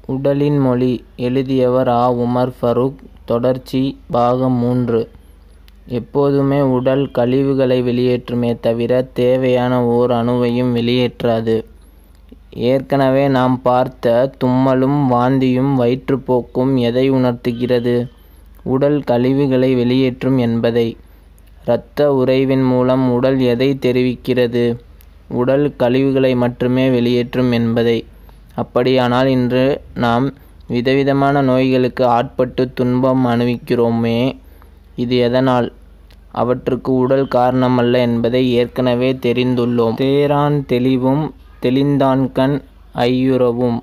உடலின் மொழி எழுதியவர் ஆ. உமர் ஃபரூக் தொடர்ச்சி பாகம் மூன்று எப்போதுமே உடல் கழிவுகளை வெளியேற்றுமே தவிர தேவையான ஓர் அணுவையும் வெளியேற்றாது. ஏற்கனவே நாம் பார்த்த தும்மலும் வாந்தியும் வயிற்றுப்போக்கும் எதை உணர்த்துகிறது? உடல் கழிவுகளை வெளியேற்றும் என்பதை. இரத்த உறைவின் மூலம் உடல் எதைத் தெரிவிக்கிறது? உடல் கழிவுகளை மட்டுமே வெளியேற்றும் என்பதை. அப்படியானால் இன்று நாம் விதவிதமான நோய்களுக்கு ஆட்பட்டு துன்பம் அனுபவிக்கிறோமே இது எதனால்? அவற்றுக்கு உடல் காரணமல்ல என்பதை ஏற்கனவே தெரிந்துள்ளோம். தேறான் தெளிவும் தெளிந்தான்கண் ஐயுறவும்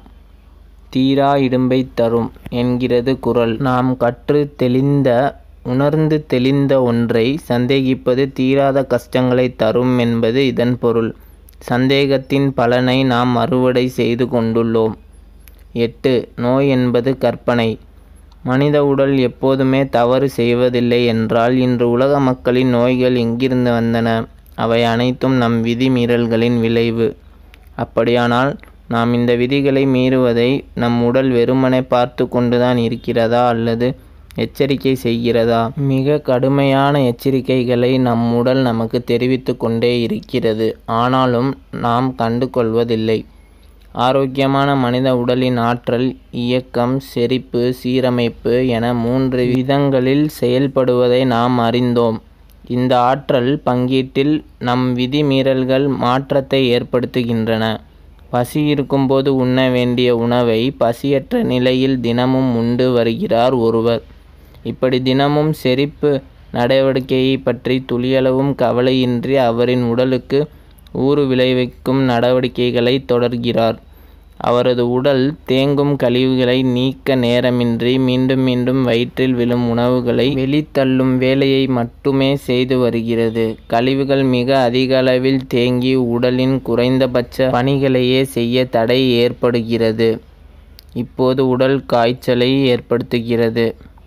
தீரா இடும்பைத் தரும் என்கிறது குறள். நாம் கற்றுத் தெளிந்த உணர்ந்து தெளிந்த ஒன்றைச் சந்தேகிப்பது தீராத கஷ்டங்களைத் தரும் என்பது இதன் பொருள். சந்தேகத்தின் பலனை நாம் அறுவடை செய்து கொண்டுள்ளோம். எட்டு. நோய் என்பது கற்பனை. மனித உடல் எப்போதுமே தவறு செய்வதில்லை என்றால் இன்று உலக மக்களின் நோய்கள் எங்கிருந்து வந்தன? அவை அனைத்தும் நம் விதி மீறல்களின் விளைவு. அப்படியானால் நாம் இந்த விதிகளை மீறுவதை நம் உடல் வெறுமனே பார்த்துக் கொண்டுதான் இருக்கிறதா அல்லது எச்சரிக்கை செய்கிறதா? மிகக் கடுமையான எச்சரிக்கைகளை நம் உடல் நமக்குத் தெரிவித்துக் கொண்டே இருக்கிறது. ஆனாலும் நாம் கண்டு கொள்வதில்லை. ஆரோக்கியமான மனித உடலின் ஆற்றல் இயக்கம் செரிப்பு சீரமைப்பு என மூன்று விதங்களில் செயல்படுவதை நாம் அறிந்தோம். இந்த ஆற்றல் பங்கீட்டில் நம் விதி மீறல்கள் மாற்றத்தை ஏற்படுத்துகின்றன. பசி இருக்கும்போது உண்ண வேண்டிய உணவை பசியற்ற நிலையில் தினமும் உண்டு வருகிறார் ஒருவர். இப்படி தினமும் செரிப்பு நடவடிக்கையைப் பற்றி துளியளவும் கவலையின்றி அவரின் உடலுக்கு ஊறு விளைவிக்கும் நடவடிக்கைகளைத் தொடர்கிறார். அவரது உடல் தேங்கும் கழிவுகளை நீக்க நேரமின்றி மீண்டும் மீண்டும் வயிற்றில் விழும் உணவுகளை வெளித்தள்ளும் வேலையை மட்டுமே செய்து வருகிறது. கழிவுகள் மிக அதிகளவில் தேங்கி உடலின் குறைந்தபட்ச பணிகளையே செய்ய தடை ஏற்படுகிறது. இப்போது உடல் காய்ச்சலை ஏற்படுத்துகிறது.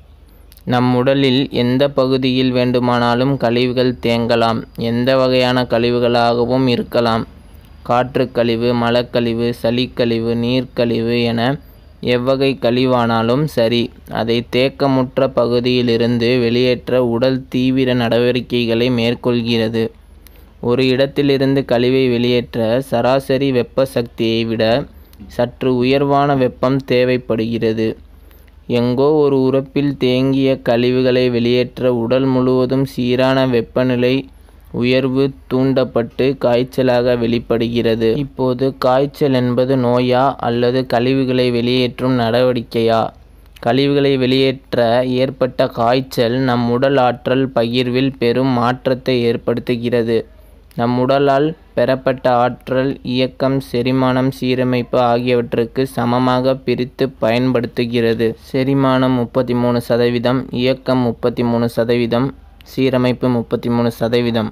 நம் உடலில் எந்தப் பகுதியில் வேண்டுமானாலும் கழிவுகள் தேங்கலாம். எந்த வகையான கழிவுகளாகவும் இருக்கலாம். காற்றுக் கழிவு மலக்கழிவு சளிக்கழிவு நீர்க்கழிவு என எவ்வகைக் கழிவானாலும் சரி அதை தேக்கமுற்ற பகுதியிலிருந்து வெளியேற்ற உடல் தீவிர நடவடிக்கைகளை மேற்கொள்கிறது. ஒரு இடத்திலிருந்து கழிவை வெளியேற்ற சராசரி வெப்ப சக்தியை விட சற்று உயர்வான வெப்பம் தேவைப்படுகிறது. எங்கோ ஒரு உறுப்பில் தேங்கிய கழிவுகளை வெளியேற்ற உடல் முழுவதும் சீரான வெப்பநிலை உயர்வு தூண்டப்பட்டு காய்ச்சலாக வெளிப்படுகிறது. இப்போது காய்ச்சல் என்பது நோயா அல்லது கழிவுகளை வெளியேற்றும் நடவடிக்கையா? கழிவுகளை வெளியேற்ற ஏற்பட்ட காய்ச்சல் நம் உடல் ஆற்றல் பகிர்வில் பெரும் மாற்றத்தை ஏற்படுத்துகிறது. நம் உடலால் பெறப்பட்ட ஆற்றல் இயக்கம் செரிமானம் சீரமைப்பு ஆகியவற்றுக்கு சமமாகப் பிரித்துப் பயன்படுத்துகிறது. செரிமானம் முப்பத்து மூணு சதவீதம் இயக்கம் முப்பத்து மூணு சதவீதம் சீரமைப்பு முப்பத்து மூணு சதவீதம்.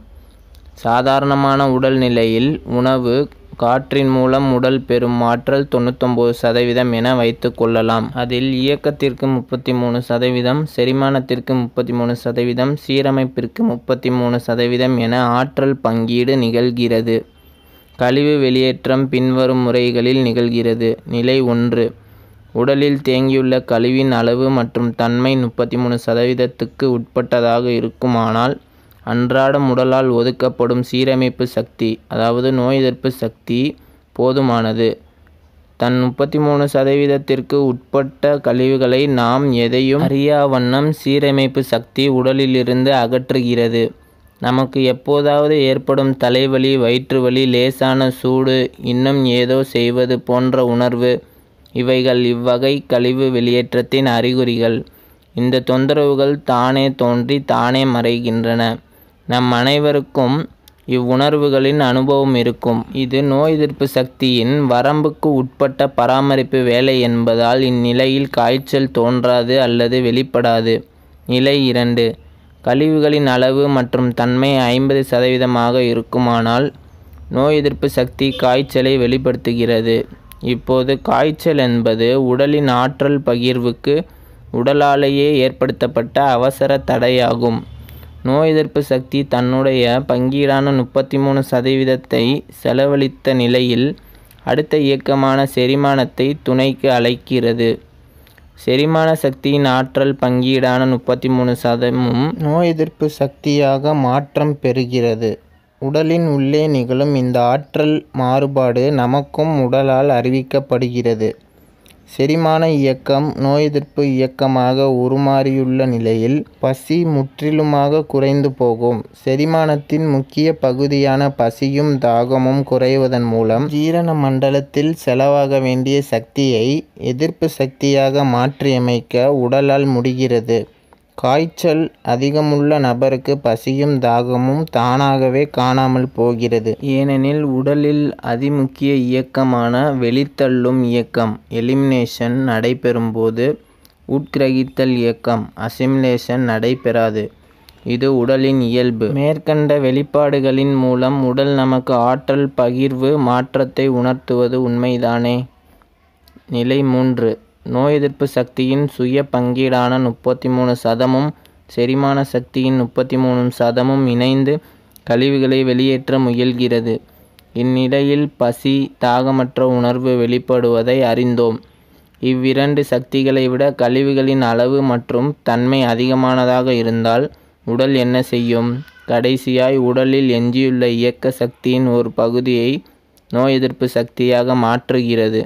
சாதாரணமான உடல் நிலையில் உணவு காற்றின் மூலம் உடல் பெறும் ஆற்றல் தொண்ணூத்தொன்பது சதவீதம் என வைத்துக் கொள்ளலாம். அதில் இயக்கத்திற்கு முப்பத்து மூணு சதவீதம் செரிமானத்திற்கு முப்பத்து மூணு சதவீதம் சீரமைப்பிற்கு முப்பத்து மூணு சதவீதம் என ஆற்றல் பங்கீடு நிகழ்கிறது. கழிவு வெளியேற்றம் பின்வரும் முறைகளில் நிகழ்கிறது. நிலை ஒன்று. உடலில் தேங்கியுள்ள கழிவின் அளவு மற்றும் தன்மை முப்பத்து மூணு சதவீதத்துக்கு உட்பட்டதாக இருக்குமானால் அன்றாடம் உடலால் ஒதுக்கப்படும் சீரமைப்பு சக்தி அதாவது நோய் எதிர்ப்பு சக்தி போதுமானது. தன் முப்பத்து மூணு சதவீதத்திற்கு உட்பட்ட கழிவுகளை நாம் எதையும் அறியாவண்ணம் சீரமைப்பு சக்தி உடலிலிருந்து அகற்றுகிறது. நமக்கு எப்போதாவது ஏற்படும் தலைவலி வயிற்று வலி லேசான சூடு இன்னும் ஏதோ செய்வது போன்ற உணர்வு இவைகள் இவ்வகை கழிவு வெளியேற்றத்தின் அறிகுறிகள். இந்த தொந்தரவுகள் தானே தோன்றி தானே மறைகின்றன. நம் அனைவருக்கும் இவ்வுணர்வுகளின் அனுபவம் இருக்கும். இது நோய் எதிர்ப்பு சக்தியின் வரம்புக்கு உட்பட்ட பராமரிப்பு வேலை என்பதால் இந்நிலையில் காய்ச்சல் தோன்றாது அல்லது வெளிப்படாது. நிலை இரண்டு. கழிவுகளின் அளவு மற்றும் தன்மை ஐம்பது சதவீதமாக இருக்குமானால் நோய் எதிர்ப்பு சக்தி காய்ச்சலை வெளிப்படுத்துகிறது. இப்போது காய்ச்சல் என்பது உடலின் ஆற்றல் பகிர்வுக்கு உடலாலேயே ஏற்படுத்தப்பட்ட அவசர தடையாகும். நோய் எதிர்ப்பு சக்தி தன்னுடைய பங்கீடான முப்பத்து மூணு சதவீதத்தை செலவழித்த நிலையில் அடுத்த இயக்கமான செரிமானத்தை துணைக்கு அழைக்கிறது செரிமான சக்தியின் ஆற்றல் பங்கீடான முப்பத்தி மூணு சதமும் நோய் எதிர்ப்பு சக்தியாக மாற்றம் பெறுகிறது உடலின் உள்ளே நிகழும் இந்த ஆற்றல் மாறுபாடு நமக்கும் உடலால் அறிவிக்கப்படுகிறது செரிமான இயக்கம் நோய் எதிர்ப்பு இயக்கமாக உருமாறியுள்ள நிலையில் பசி முற்றிலுமாக குறைந்து போகும் செரிமானத்தின் முக்கிய பகுதியான பசியும் தாகமும் குறைவதன் மூலம் ஜீரண மண்டலத்தில் செலவாக வேண்டிய சக்தியை எதிர்ப்பு சக்தியாக மாற்றியமைக்க உடலால் முடிகிறது காய்ச்சல் அதிகமுள்ள நபருக்கு பசியும் தாகமும் தானாகவே காணாமல் போகிறது ஏனெனில் உடலில் அதிமுக்கிய இயக்கமான வெளித்தள்ளும் இயக்கம் எலிமினேஷன் நடைபெறும்போது உட்கிரகித்தல் இயக்கம் அசிமிலேஷன் நடைபெறாது இது உடலின் இயல்பு மேற்கண்ட வெளிப்பாடுகளின் மூலம் உடல் நமக்கு ஆற்றல் பகிர்வு மாற்றத்தை உணர்த்துவது உண்மைதானே நிலை மூன்று நோய் எதிர்ப்பு சக்தியின் சுய பங்கீடான முப்பத்தி மூணு சதமும் செரிமான சக்தியின் முப்பத்தி மூணு சதமும் இணைந்து கழிவுகளை வெளியேற்ற முயல்கிறது இந்நிலையில் பசி தாகமற்ற உணர்வு வெளிப்படுவதை அறிந்தோம் இவ்விரண்டு சக்திகளை விட கழிவுகளின் அளவு மற்றும் தன்மை அதிகமானதாக இருந்தால் உடல் என்ன செய்யும் கடைசியாய் உடலில் எஞ்சியுள்ள இயக்க சக்தியின் ஒரு பகுதியை நோய் எதிர்ப்பு சக்தியாக மாற்றுகிறது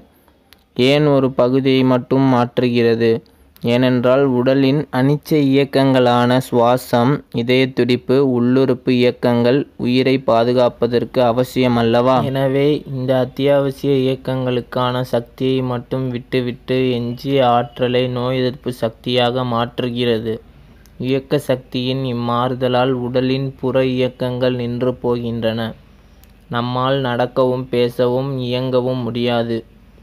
ஏன் ஒரு பகுதியை மட்டும் மாற்றுகிறது ஏனென்றால் உடலின் அனிச்ச இயக்கங்களான சுவாசம் இதய துடிப்பு உள்ளுறுப்பு இயக்கங்கள் உயிரை பாதுகாப்பதற்கு அவசியம் அல்லவா எனவே இந்த அத்தியாவசிய இயக்கங்களுக்கான சக்தியை மட்டும் விட்டுவிட்டு எஞ்சிய ஆற்றலை நோய் எதிர்ப்பு சக்தியாக மாற்றுகிறது இயக்க சக்தியின் இம்மாறுதலால் உடலின் புற இயக்கங்கள் நின்று போகின்றன நம்மால் நடக்கவும் பேசவும் இயங்கவும் முடியாது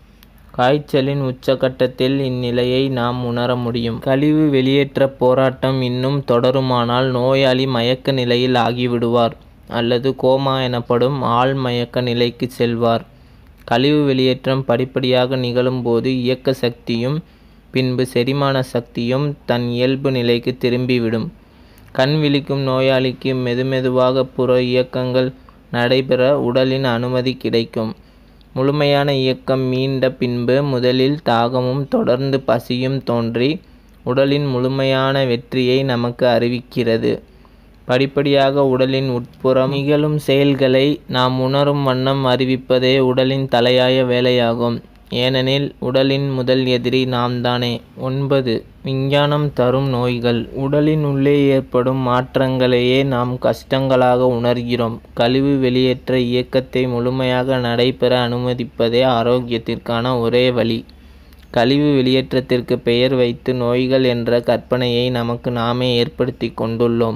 காய்ச்சலின் உச்சகட்டத்தில் இந்நிலையை நாம் உணர முடியும் கழிவு வெளியேற்ற போராட்டம் இன்னும் தொடருமானால் நோயாளி மயக்க நிலையில் ஆகிவிடுவார் அல்லது கோமா எனப்படும் ஆள் மயக்க நிலைக்கு செல்வார் கழிவு வெளியேற்றம் படிப்படியாக நிகழும்போது இயக்க சக்தியும் பின்பு செரிமான சக்தியும் தன் இயல்பு நிலைக்கு திரும்பிவிடும் கண் விழிக்கும் நோயாளிக்கு மெதுமெதுவாக புற இயக்கங்கள் நடைபெற உடலின் அனுமதி கிடைக்கும் முழுமையான இயக்கம் மீண்ட பின்பு முதலில் தாகமும் தொடர்ந்து பசியும் தோன்றி உடலின் முழுமையான வெற்றியை நமக்கு அறிவிக்கிறது படிப்படியாக உடலின் உட்புறம் நிகழும் செயல்களை நாம் உணரும் வண்ணம் அறிவிப்பதே உடலின் தலையாய வேலையாகும் ஏனெனில் உடலின் முதல் எதிரி நாம் தானே ஒன்பது விஞ்ஞானம் தரும் நோய்கள் உடலின் உள்ளே ஏற்படும் மாற்றங்களையே நாம் கஷ்டங்களாக உணர்கிறோம் கழிவு வெளியேற்ற இயக்கத்தை முழுமையாக நடைபெற அனுமதிப்பதே ஆரோக்கியத்திற்கான ஒரே வழி கழிவு வெளியேற்றத்திற்கு பெயர் வைத்து நோய்கள் என்ற கற்பனையை நமக்கு நாமே ஏற்படுத்தி கொண்டுள்ளோம்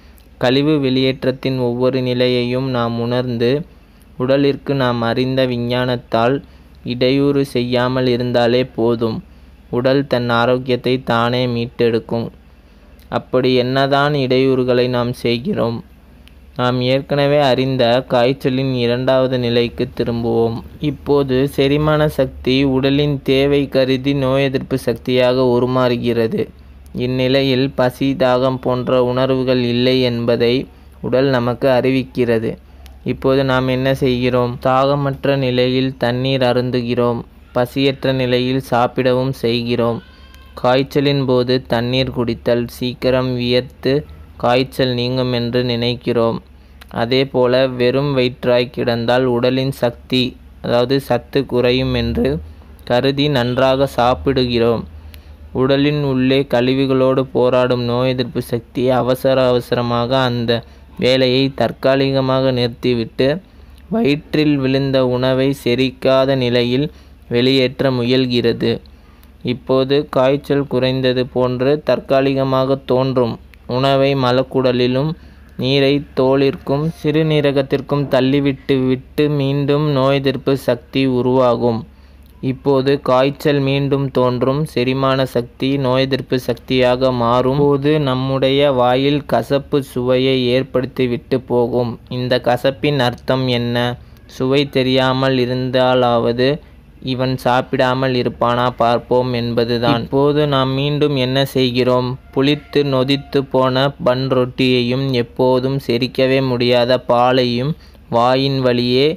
கழிவு வெளியேற்றத்தின் ஒவ்வொரு நிலையையும் நாம் உணர்ந்து உடலிற்கு நாம் அறிந்த விஞ்ஞானத்தால் இடையூறு செய்யாமல் இருந்தாலே போதும் உடல் தன் ஆரோக்கியத்தை தானே மீட்டெடுக்கும் அப்படி என்னதான் இடையூறுகளை நாம் செய்கிறோம் நாம் ஏற்கனவே அறிந்த காய்ச்சலின் இரண்டாவது நிலைக்கு திரும்புவோம் இப்போது செரிமான சக்தி உடலின் தேவை கருதி நோய் எதிர்ப்பு சக்தியாக உருமாறுகிறது இந்நிலையில் பசி தாகம் போன்ற உணர்வுகள் இல்லை என்பதை உடல் நமக்கு அறிவிக்கிறது இப்போது நாம் என்ன செய்கிறோம் தாகமற்ற நிலையில் தண்ணீர் அருந்துகிறோம் பசியற்ற நிலையில் சாப்பிடவும் செய்கிறோம் காய்ச்சலின் போது தண்ணீர் குடித்தல் சீக்கிரம் வியர்த்து காய்ச்சல் நீங்கும் என்று நினைக்கிறோம் அதே போல வெறும் வயிற்றாய் கிடந்தால் உடலின் சக்தி அதாவது சத்து குறையும் என்று கருதி நன்றாக சாப்பிடுகிறோம் உடலின் உள்ளே கழிவுகளோடு போராடும் நோய் எதிர்ப்பு சக்தி அவசர அவசரமாக அந்த வேலையை தற்காலிகமாக நிறுத்திவிட்டு வயிற்றில் விழுந்த உணவை செரிக்காத நிலையில் வெளியேற்ற முயல்கிறது இப்போது காய்ச்சல் குறைந்தது போன்று தற்காலிகமாக தோன்றும் உணவை மலக்குடலிலும் நீரை தோலிற்கும் சிறுநீரகத்திற்கும் தள்ளிவிட்டு விட்டு மீண்டும் நோய் எதிர்ப்பு சக்தி உருவாகும் இப்போது காய்ச்சல் மீண்டும் தோன்றும் செரிமான சக்தி நோய் எதிர்ப்பு சக்தியாக மாறும் போது நம்முடைய வாயில் கசப்பு சுவையை ஏற்படுத்திவிட்டு போகும் இந்த கசப்பின் அர்த்தம் என்ன சுவை தெரியாமல் இருந்தாலாவது இவன் சாப்பிடாமல் இருப்பானா பார்ப்போம் என்பதுதான் இப்போது நாம் மீண்டும் என்ன செய்கிறோம் புளித்து நொதித்து போன பன் ரொட்டியையும் எப்போதும் செரிக்கவே முடியாத பாலையும் வாயின் வழியே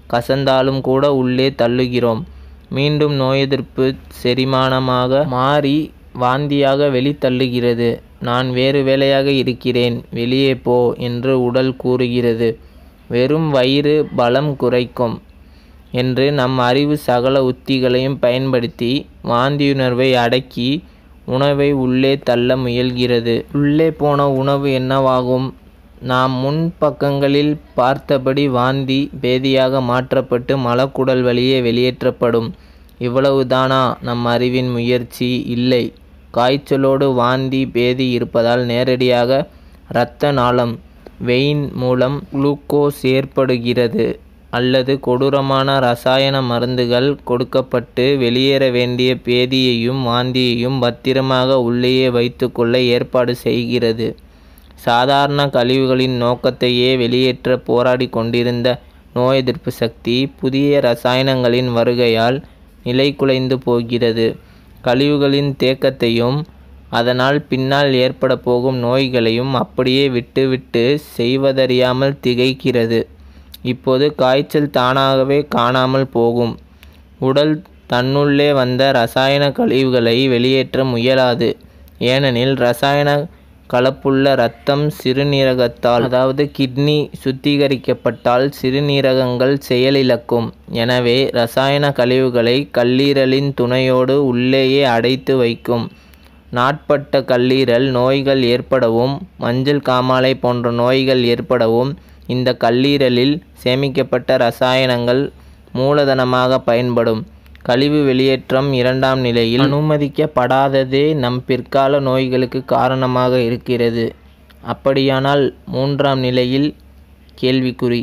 கசந்தாலும் கூட உள்ளே தள்ளுகிறோம் மீண்டும் நோய் எதிர்ப்பு செரிமானமாக மாறி வாந்தியாக வெளித்தள்ளுகிறது நான் வேறு வேலையாக இருக்கிறேன் வெளியே போ என்று உடல் கூறுகிறது வெறும் வயிறு பலம் குறைக்கும் என்று நம் அறிவு சகல உத்திகளையும் பயன்படுத்தி வாந்தியுணர்வை அடக்கி உணவை உள்ளே தள்ள முயல்கிறது உள்ளே போன உணவு என்னவாகும் நாம் முன் பக்கங்களில் பார்த்தபடி வாந்தி பேதியாக மாற்றப்பட்டு மலக்குடல் வழியே வெளியேற்றப்படும் இவ்வளவுதானா நம் அறிவின் முயற்சி இல்லை காய்ச்சலோடு வாந்தி பேதி இருப்பதால் நேரடியாக இரத்த நாளம் வெயின் மூலம் குளுக்கோஸ் ஏற்படுகிறது அல்லது கொடூரமான ரசாயன மருந்துகள் கொடுக்கப்பட்டு வெளியேற வேண்டிய பேதியையும் வாந்தியையும் பத்திரமாக உள்ளேயே வைத்துக்கொள்ள ஏற்பாடு செய்கிறது சாதாரண கழிவுகளின் நோக்கத்தையே வெளியேற்ற போராடி கொண்டிருந்த நோய் எதிர்ப்பு சக்தி புதிய ரசாயனங்களின் வருகையால் நிலைகுலைந்து போகிறது கழிவுகளின் தேக்கத்தையும் அதனால் பின்னால் ஏற்பட போகும் நோய்களையும் அப்படியே விட்டுவிட்டு செய்வதறியாமல் திகைக்கிறது இப்போது காய்ச்சல் தானாகவே காணாமல் போகும் உடல் தன்னுள்ளே வந்த ரசாயன கழிவுகளை வெளியேற்ற முயலாது ஏனெனில் ரசாயன கலப்புள்ள இரத்தம் சிறுநீரகத்தால் அதாவது கிட்னி சுத்திகரிக்கப்பட்டால் சிறுநீரகங்கள் செயலிழக்கும் எனவே ரசாயன கழிவுகளை கல்லீரலின் துணையோடு உள்ளேயே அடைத்து வைக்கும் நாட்பட்ட கல்லீரல் நோய்கள் ஏற்படவும் மஞ்சள் காமாலை போன்ற நோய்கள் ஏற்படவும் இந்த கல்லீரலில் சேமிக்கப்பட்ட ரசாயனங்கள் மூலதனமாக பயன்படும் கழிவு வெளியேற்றம் இரண்டாம் நிலையில் அனுமதிக்கப்படாததே நம் பிற்கால நோய்களுக்கு காரணமாக இருக்கிறது அப்படியானால் மூன்றாம் நிலையில் கேள்விக்குறி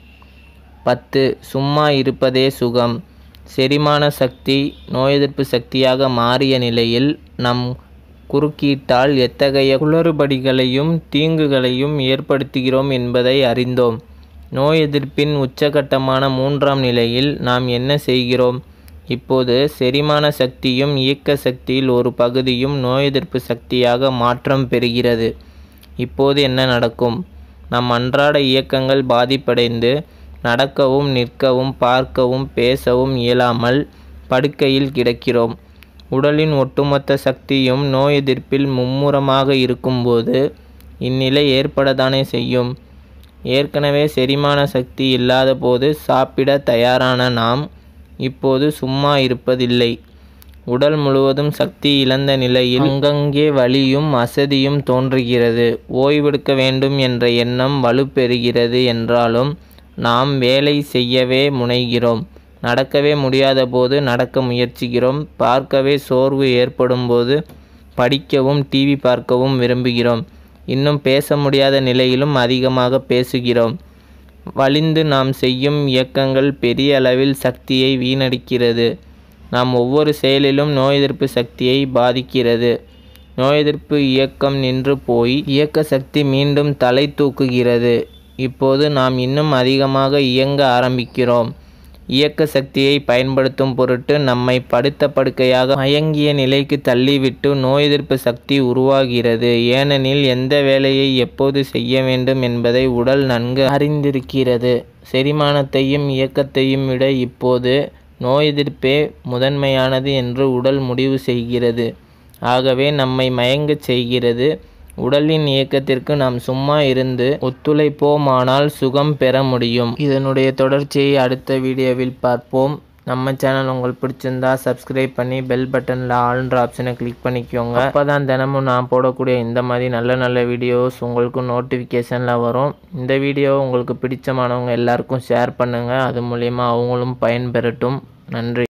பத்து சும்மா இருப்பதே சுகம் செரிமான சக்தி நோய் எதிர்ப்பு சக்தியாக மாறிய நிலையில் நம் குறுக்கீட்டால் எத்தகைய குளறுபடிகளையும் தீங்குகளையும் ஏற்படுத்துகிறோம் என்பதை அறிந்தோம் நோய் எதிர்ப்பின் உச்சகட்டமான மூன்றாம் நிலையில் நாம் என்ன செய்கிறோம் இப்போது செரிமான சக்தியும் இயக்க சக்தியில் ஒரு பகுதியும் நோய் எதிர்ப்பு சக்தியாக மாற்றம் பெறுகிறது இப்போது என்ன நடக்கும் நம் அன்றாட இயக்கங்கள் பாதிப்படைந்து நடக்கவும் நிற்கவும் பார்க்கவும் பேசவும் இயலாமல் படுக்கையில் கிடக்கிறோம் உடலின் ஒட்டுமொத்த சக்தியும் நோய் எதிர்ப்பில் மும்முரமாக இருக்கும்போது இந்நிலை ஏற்படத்தானே செய்யும் ஏற்கனவே செரிமான சக்தி இல்லாத போது சாப்பிட தயாரான நாம் இப்போது சும்மா இருப்பதில்லை உடல் முழுவதும் சக்தி இழந்த நிலையில் அங்கங்கே வலியும் அசதியும் தோன்றுகிறது ஓய்வெடுக்க வேண்டும் என்ற எண்ணம் வலுப்பெறுகிறது என்றாலும் நாம் வேலை செய்யவே முனைகிறோம் நடக்கவே முடியாத போது நடக்க முயற்சிக்கிறோம் பார்க்கவே சோர்வு ஏற்படும் போது படிக்கவும் டிவி பார்க்கவும் விரும்புகிறோம் இன்னும் பேச முடியாத நிலையிலும் அதிகமாக பேசுகிறோம் வலிந்து நாம் செய்யும் இயக்கங்கள் பெரிய அளவில் சக்தியை வீணடிக்கிறது நாம் ஒவ்வொரு செயலிலும் நோய் எதிர்ப்பு சக்தியை பாதிக்கிறது நோய் எதிர்ப்பு இயக்கம் நின்று போய் இயக்க சக்தி மீண்டும் தலை தூக்குகிறது இப்போது நாம் இன்னும் அதிகமாக இயங்க ஆரம்பிக்கிறோம் இயக்க சக்தியை பயன்படுத்தும் பொருட்டு நம்மை படுத்த படுக்கையாக மயங்கிய நிலைக்கு தள்ளிவிட்டு நோய் எதிர்ப்பு சக்தி உருவாகிறது ஏனெனில் எந்த வேலையை எப்போது செய்ய வேண்டும் என்பதை உடல் நன்கு அறிந்திருக்கிறது செரிமானத்தையும் இயக்கத்தையும் விட இப்போது நோய் எதிர்ப்பே முதன்மையானது என்று உடல் முடிவு செய்கிறது ஆகவே நம்மை மயங்கச் செய்கிறது உடலின் இயக்கத்திற்கு நாம் சும்மா இருந்து ஒத்துழைப்போமானால் சுகம் பெற முடியும் இதனுடைய தொடர்ச்சியை அடுத்த வீடியோவில் பார்ப்போம் நம்ம சேனல் உங்களுக்கு பிடிச்சிருந்தா சப்ஸ்கிரைப் பண்ணி பெல் பட்டனில் ஆல்ன்ற ஆப்ஷனை கிளிக் பண்ணிக்கோங்க அப்போ தான் தினமும் நான் போடக்கூடிய இந்த மாதிரி நல்ல நல்ல வீடியோஸ் உங்களுக்கு நோட்டிஃபிகேஷனில் வரும் இந்த வீடியோ உங்களுக்கு பிடிச்சமானவங்க எல்லாருக்கும் ஷேர் பண்ணுங்கள் அது மூலிமா அவங்களும் பயன்பெறட்டும் நன்றி